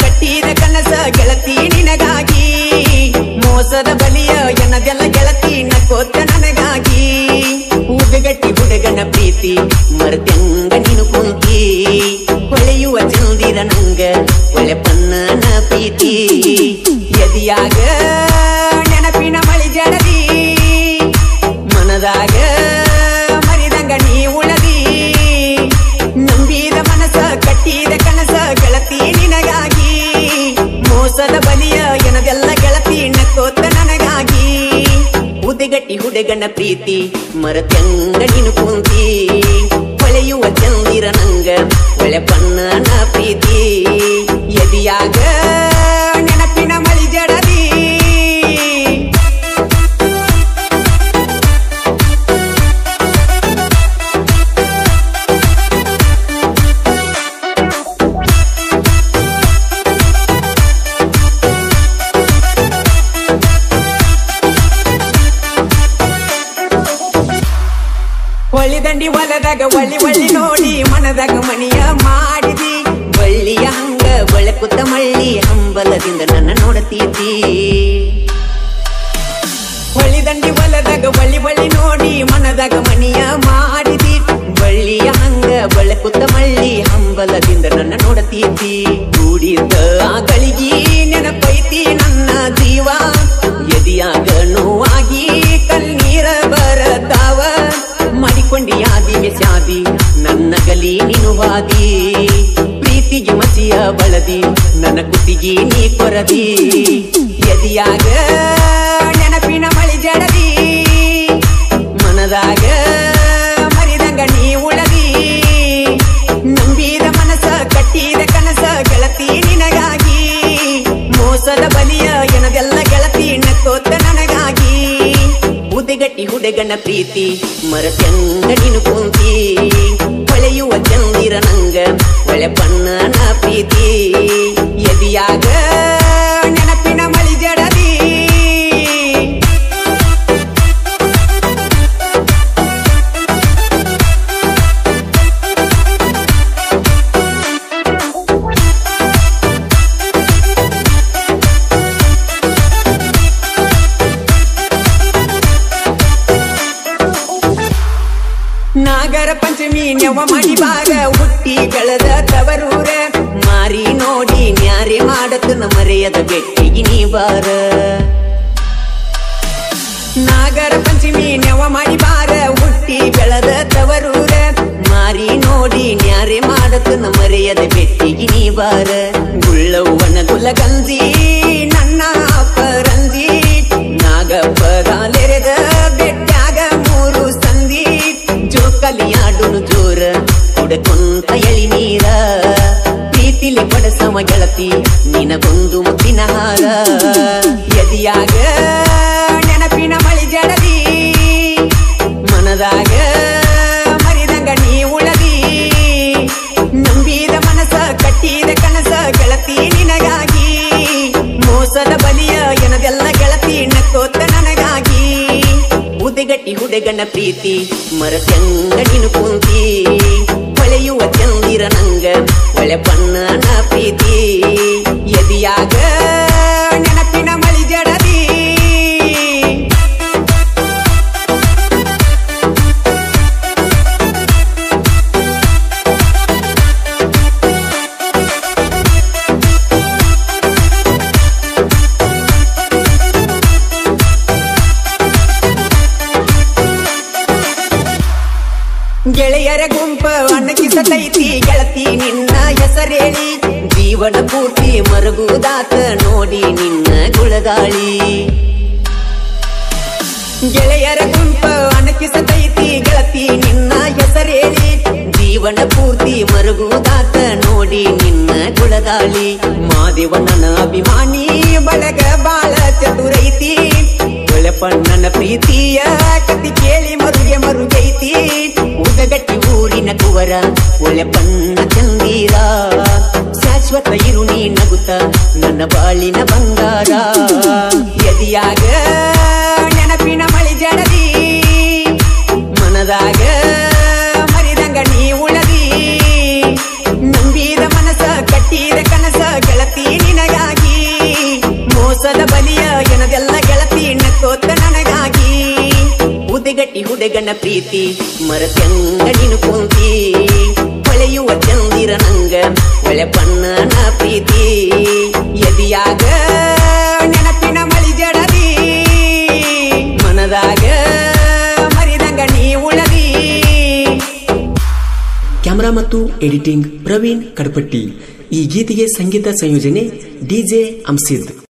ಕಟ್ಟಿದ ಕನಸ ಗೆಳತಿ ನಿನಗಾಗಿ ಮೋಸದ ಬಲಿಯ ಎನ್ನದೆಲ್ಲ ಗೆಳತಿ ನಕ್ಕೋತ ನನಗಾಗಿ ಉದಗಟ್ಟಿ ಹುಡುಗನ ಪ್ರೀತಿ ಮರತೆಂಗ ನೀನು ಕುಂತಿ ಹೊಳೆಯುವ ಚಂದಿರ ನಂಗ ಒಳ್ಳೆ ಪನ್ನನ ಪ್ರೀತಿ ಎದಿಯಾಗ ನೆನಪಿನ ಮಳಿ ಜಡದಿ ಮನದಾಗ ಮರಿದಂಗ ನೀ ಉಳದಿ ನಂಬಿದ ಮನಸ ಕಟ್ಟಿದ ಕನಸ ಗೆಳತಿ ನಿನಗಾಗಿ ಮೋಸದ ಬಲಿಯ ಎನದೆಲ್ಲ ಗೆಳತಿ ನಕ್ಕೋತ ನನಗಾಗಿ ಉದಗಟ್ಟಿ ಹುಡುಗನ ಪ್ರೀತಿ ಮರತೆಂಗ ನೀನು ಕುಂತಿ ಹೊಳೆಯುವ ಚಂದಿರ ನಂಗ ಒಳ್ಳೆ ಪನ್ನನ ಪ್ರೀತಿ ಎದಿಯಾಗ ನೆನಪಿನ ಮಳಿ ಜಡದಿ ಹೊಳ್ಳಿದಂಡಿ ಹೊಲದಾಗ ಒಳ್ಳಿ ಒಳ್ಳಿ ನೋಡಿ ಮನದಾಗ ಮಣಿಯ ಮಾಡಿದಿ ಬಳ್ಳಿಯ ಹಂಗ ಬೆಳಕುತ್ತ ಮಳ್ಳಿ ಹಂಬಲದಿಂದ ನನ್ನ ನೋಡತೀತಿ ಹೊಳ್ಳಿದಂಡಿ ಹೊಲದಾಗ ಒಳ್ಳಿ ಒಳ್ಳಿ ನೋಡಿ ಮನದಾಗ ಮಣಿಯ ಮಾಡಿದಿ ಬಳ್ಳಿಯ ಹಂಗ ಬೆಳಕುತ್ತ ಮಳ್ಳಿ ಹಂಬಲದಿಂದ ನನ್ನ ನೋಡತೀತಿ ಕೂಡಿದ್ದ ಆ ಗಳಿಗೆ ನೆನಪೈತಿ ನನ್ನ ಜೀವ ಎದಿಯಾಗ ನೋವಾಗಿ ಕಣ್ಣೀರ ಬರತಾವ ಮಾಡಿಕೊಂಡಿ ಆದಿಗೆ ಶಾದಿ ನನ್ನ ಗಲಿ ನೀನು ವಾದಿ ಪ್ರೀತಿಗೆ ಮಸಿಯ ಬಳದಿ ನನ್ನ ಕುತ್ತಿಗೆ ನೀ ಕೊರದಿ ಎದಿಯಾಗ ನೆನಪಿನ ಮಳಿ ಜಡದಿ ಮನದಾಗ ಮರಿದಂಗ ನೀ ಉಳದಿ ನಂಬಿದ ಮನಸ ಕಟ್ಟಿದ ಕನಸ ಗೆಳತಿ ನಿನಗಾಗಿ ಮೋಸದ ಬಲಿಯ ಎನದೆಲ್ಲ ಗೆಳತಿ ನಕ್ಕೋತ ನನಗಾಗಿ ಉದಗಟ್ಟಿ ಹುಡುಗನ ಪ್ರೀತಿ ಮರತೆಂಗ ನೀನು ಕುಂತಿ ಹೊಳೆಯುವ ಚಂದಿರ ನಂಗ ಒಳೆ ಪನ್ನನ ಪ್ರೀತಿ ಎದಿಯಾಗ ನೆನಪಿನ ಮಳಿ ಜಡದಿ ನಾಗರ ಪಂಚಮಿ ನೆವ ಮಾಡಿ ಬಾರ ಹುಟ್ಟಿ ಬೆಳೆದ ತವರೂರ ಮಾರಿ ನೋಡಿ ನ್ಯಾರೆ ಮಾಡತನ ಮರೆಯದ ಬೆಟ್ಟಿಗೆ ನೀ ಬಾರ ನಾಗರ ಪಂಚಮಿ ನೆವ ಮಾಡಿ ಬಾರ ಹುಟ್ಟಿ ಬೆಳೆದ ತವರೂರ ಮಾರಿ ನೋಡಿ ನ್ಯಾರೆ ಮಾಡತನ ಮರೆಯದ ಬೆಟ್ಟಿಗೆ ನೀ ಬಾರ ಗುಳ್ಳವ್ವನ ಗುಲಗಂಜಿ ನನ್ನ ಅಪರಂಜಿ ನಾಗಪ್ಪಗಾಲೆರೆದ ಬೆಟ್ಟಾಗ ಮೂರು ಸಂದಿ ಜೋಕಲಿಯಾಡುನು ಜೋರ ಕುಡಕೊಂತ ಎಳಿ ನೀರ ಪ್ರೀತಿಲಿ ಪಡಸವ ಗೆಳತಿ ನಿನಗೊಂದು ಮುತ್ತಿನ ಹಾರ ಎದಿಯಾಗ ನೆನಪಿನ ಮಳಿ ಜಡದಿ ಮನದಾಗ ಮರಿದಂಗ ನೀ ಉಳದಿ ನಂಬಿದ ಮನಸ ಕಟ್ಟಿದ ಕನಸ ಗೆಳತಿ ನಿನಗಾಗಿ ಮೋಸದ ಬಲಿಯ ಎನದೆಲ್ಲ ಗೆಳತಿ ನಕ್ಕೋತ ನನಗಾಗಿ ಉದಗಟ್ಟಿ ಹುಡುಗನ ಪ್ರೀತಿ ಮರತೆಂಗ ನೀನು ಕುಂತಿ ಹೊಳೆಯುವ ಚಂದಿರ ನಂಗ ಒಳೆ ಪನ್ನನ ಪ್ರೀತಿ ಎದಿಯಾಗ ನೆನಪಿನ ಮಳಿ ಜಡದಿ ಗೆಳೆಯರ ಗುಂಪ ಅನ್ನಕಿಸತೈತಿ ಗೆಳತಿ ನಿನ್ನ ಹೆಸರೇಳಿ ಜೀವನ ಪೂರ್ತಿ ಮರಗುದಾತ ನೋಡಿ ನಿನ್ನ ಗುಳಗಾಳಿ ಗೆಳೆಯರ ಗುಂಪ ಅಣಕಿಸತೈತಿ ಗೆಳತಿ ನಿನ್ನ ಹೆಸರೇಳಿ ಜೀವನ ಪೂರ್ತಿ ಮರಗುದಾತ ನೋಡಿ ನಿನ್ನ ಗುಳಗಾಳಿ ಮಾದೇವನ ಅಭಿಮಾನಿ ಬಳಗ ಬಾಳ ಚತುರೈತಿ ಒಳಪಣ್ಣನ ಪ್ರೀತಿಯ ಕತಿ ಕೇಳಿ ಮರುಗೆ ಮರುಗೈತಿ ಉದಗಟ್ಟಿ ಊರಿನ ಕುವರ ಒಳ್ಳೆ ಪಣ್ಣ ಚಂದೀರ ಶಾಶ್ವತ ಇರು ನೀ ನಗುತ್ತ ನನ್ನ ಬಾಳಿನ ಬಂಗಾರ ಎದಿಯಾಗ ನೆನಪಿನ ಮಳಿ ಜಡದಿ ಮನದಾಗ ಮರಿದಂಗ ನೀ ಉಳದಿ ನಂಬಿದ ಮನಸ ಕಟ್ಟಿದ ಕನಸ ಗೆಳತಿ ಬೆಳಗನ ಪ್ರೀತಿ ಮರತ್ಯಂಗ ನೀನು ಕುಂತಿ ಹೊಳೆಯುವ ಚಂದಿರ ನಂಗ ಒಳೆ ಬಣ್ಣನ ಪ್ರೀತಿ ಎದಿಯಾಗ ನೆನಪಿನ ಮಳಿ ಜಡದಿ ಮನದಾಗ ಮರಿದಂಗ ನೀ ಉಳದಿ ಕ್ಯಾಮರಾ ಮತ್ತು ಎಡಿಟಿಂಗ್ ಪ್ರವೀಣ್ ಕಡಪಟ್ಟಿ ಈ ಗೀತೆಗೆ ಸಂಗೀತ ಸಂಯೋಜನೆ ಡಿಜೆ ಅಂಸಿದ್